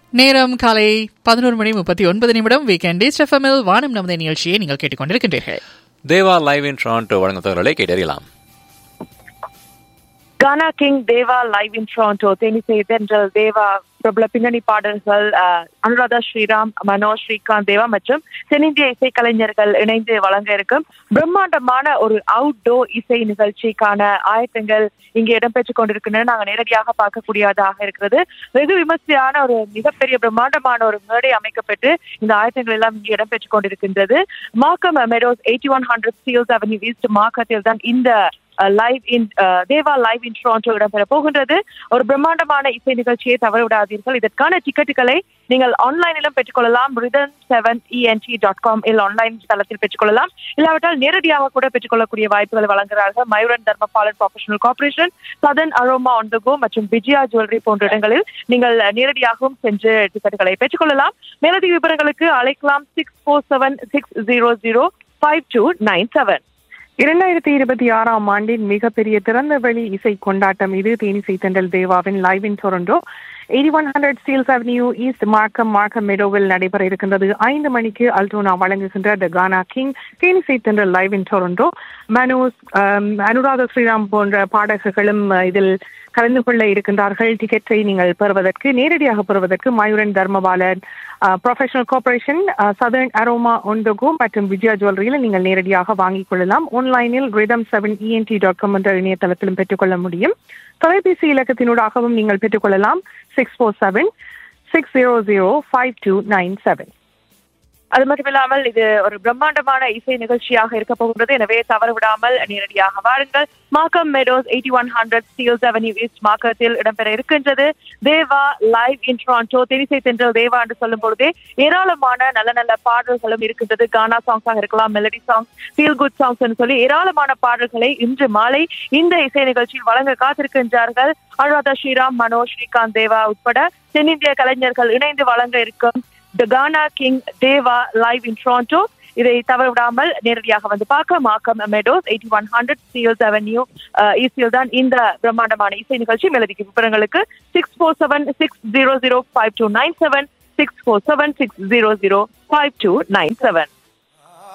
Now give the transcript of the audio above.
நேரம் காலை பதினோரு மணி முப்பத்தி ஒன்பது நிமிடம் வீக்கெண்ட் எஃப்எம்எல் வானம் நமது நிகழ்ச்சியை நீங்கள் கேட்டுக்கொண்டிருக்கின்றீர்கள் தேவா லைவ் இன் டொரண்டோ வழங்கும் தகவல்களை கேட்டறியலாம் Gana king Deva live in Toronto தேனிசை தென்றல் தேவா பிரபல பின்னணி பாடல்கள் அஹ், அனுராதா ஸ்ரீராம் மனோஜ் ஸ்ரீகாந்த் தேவா மற்றும் தென்னிந்திய இசைக்கலைஞர்கள் இணைந்து வழங்க இருக்கும் பிரம்மாண்டமான ஒரு அவுட்டோர் இசை நிகழ்ச்சிக்கான ஆயத்தங்கள் இங்கே இடம்பெற்றுக் கொண்டிருக்கின்றன நாங்கள் நேரடியாக பார்க்கக்கூடியதாக இருக்கிறது வெகு விமர்சையான ஒரு மிகப்பெரிய பிரம்மாண்டமான ஒரு மேடை அமைக்கப்பட்டு இந்த ஆயத்தங்கள் எல்லாம் இங்கே இடம்பெற்றுக் கொண்டிருக்கின்றது Markham Meadows eighty one hundred Steeles Avenue East மார்க்கத்தில் தான் இந்த live in Deva live in Toronto இடம்பெற போகின்றது ஒரு பிரம்மாண்டமான இசை நிகழ்ச்சியை தவற விடாதீர்கள் இதற்கான டிக்கெட்டுகளை நீங்கள் ஆன்லைனிலும் பெற்றுக்கொள்ளலாம் rhythm seven ENT dot com இல் ஆன்லைன் தளத்தில் பெற்றுக்கொள்ளலாம் இல்லாவிட்டால் நேரடியாக கூட பெற்றுக்கொள்ளக்கூடிய வாய்ப்புகளை வழங்குகிறார்கள் Mayuran Dharmapalan professional corporation southern aroma on the go மற்றும் விஜயா ஜுவல்லரி போன்ற இடங்களில் நீங்கள் நேரடியாகவும் சென்று டிக்கெட்டுகளை பெற்றுக்கொள்ளலாம் மேலதிக விவரங்களுக்கு அழைக்கலாம் six four seven six zero zero five two nine seven இரண்டாயிரத்தி இருபத்தி ஆறாம் ஆண்டின் மிகப்பெரிய திறந்தவெளி இசை கொண்டாட்டம் இது தேனிசை தென்றல் தேவாவின் live in Toronto eighty one hundred Steeles Avenue East Markham Markham மெடோவில் நடைபெற இருக்கின்றது ஐந்து மணிக்கு அல்டோனா வழங்குகின்ற த கானா கிங் தேனிசை தென்றல் லைவ் இன் டொரண்டோ மனோஸ் ஆம், அனுராத ஸ்ரீராம் போன்ற பாடகர்களும் அஹ், இதில் கலந்து கொள்ள இருக்கின்றார்கள் டிக்கெட்டை நீங்கள் பெறுவதற்கு நேரடியாக பெறுவதற்கு Mayuran Dharmapalan professional corporation southern aroma on the go மற்றும் விஜயா ஜுவல்லரியில் நீங்கள் நேரடியாக வாங்கிக் கொள்ளலாம் ஆன்லைனில் rhythm seven ENT dot com என்ற இணையதளத்திலும் பெற்றுக்கொள்ள முடியும் தொலைபேசி இலக்கத்தினூடாகவும் நீங்கள் பெற்றுக்கொள்ளலாம் six four seven six zero zero five two nine seven அது மட்டும் இல்லாமல் இது ஒரு பிரம்மாண்டமான இசை நிகழ்ச்சியாக இருக்க போகின்றது எனவே தவற விடாமல் நேரடியாக வாருங்கள் Markham Meadows eighty one hundred Steeles Avenue East மார்க்கத்தில் இடம்பெற இருக்கின்றது தேவா லைவ் இன் டொரண்டோ தெரிசை தென்றல் தேவா என்று சொல்லும் பொழுதே ஏராளமான நல்ல நல்ல பாடல்களும் இருக்கின்றது கானா சாங்ஸாக இருக்கலாம் melody songs feel good songs சொல்லி ஏராளமான பாடல்களை இன்று மாலை இந்த இசை நிகழ்ச்சியில் வழங்க காத்திருக்கின்றார்கள் அனுராதா ஸ்ரீராம் மனோஜ் ஸ்ரீகாந்த் தேவா உட்பட தென்னிந்திய கலைஞர்கள் இணைந்து வழங்க இருக்கும் the Gana king Deva live in Toronto இதை தவற விடாமல் நேரடியாக வந்து பார்க்க Markham Meadows eighty one hundred Steeles Avenue ஈஸ்டியில் தான் இந்த பிரம்மாண்டமான இசை நிகழ்ச்சி மேலதிக விவரங்களுக்கு six four seven six zero zero five two nine seven six four seven six zero zero five two nine seven